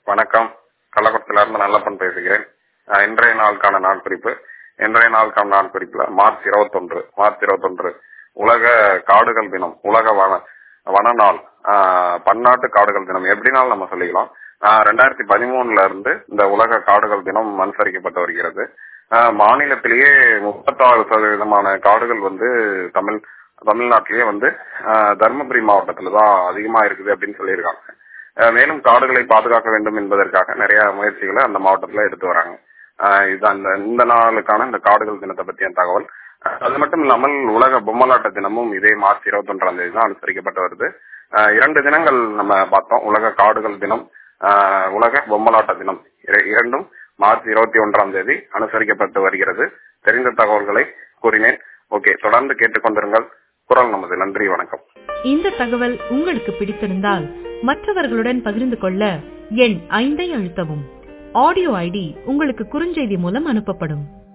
வணக்கம் கள்ளக்குளத்துல இருந்து நல்லப்பன் பேசுகிறேன் அஹ் இன்றைய நாளுக்கான நாள் குறிப்பு இன்றைய நாளுக்கான நாள் குறிப்புல மார்ச் இருபத்தொன்று மார்ச் இருபத்தொன்று உலக காடுகள் தினம் உலக வன வன நாள் அஹ் பன்னாட்டு காடுகள் தினம் எப்படினாலும் நம்ம சொல்லிக்கலாம் அஹ் ரெண்டாயிரத்தி பதிமூணுல இருந்து இந்த உலக காடுகள் தினம் அனுசரிக்கப்பட்டு வருகிறது அஹ் மாநிலத்திலேயே முப்பத்தாறு சதவீதமான காடுகள் வந்து தமிழ் தமிழ்நாட்டிலேயே வந்து அஹ் தருமபுரி மாவட்டத்துல தான் அதிகமா இருக்குது அப்படின்னு சொல்லியிருக்காங்க அஹ் மேலும் காடுகளை பாதுகாக்க வேண்டும் என்பதற்காக நிறைய முயற்சிகளை அந்த மாவட்டத்துல எடுத்து வராங்க அஹ் இதுதான் இந்த இந்த நாளுக்கான இந்த காடுகள் தினத்தை பற்றிய தகவல் அஹ் அது மட்டும் இல்லாமல் உலக பொம்மலாட்ட தினமும் இதே மார்ச் இருபத்தி ஒன்றாம் தேதி தான் அனுசரிக்கப்பட்டு வருது அஹ் இரண்டு தினங்கள் நம்ம பார்த்தோம் உலக காடுகள் தினம் அஹ் உலக பொம்மலாட்ட தினம் இர- இரண்டும் மார்ச் இருபத்தி ஒன்றாம் தேதி அனுசரிக்கப்பட்டு வருகிறது தெரிந்த தகவல்களை கூறினேன் ஓகே தொடர்ந்து கேட்டுக்கொண்டிருங்கள் குரல் நமது நன்றி வணக்கம் இந்த தகவல் உங்களுக்கு பிடித்திருந்தால் மற்றவர்களுடன் பகிர்ந்து கொள்ள எண் ஐந்தை அழுத்தவும் ஆடியோ ஐடி உங்களுக்கு குறுஞ்செய்தி மூலம் அனுப்பப்படும்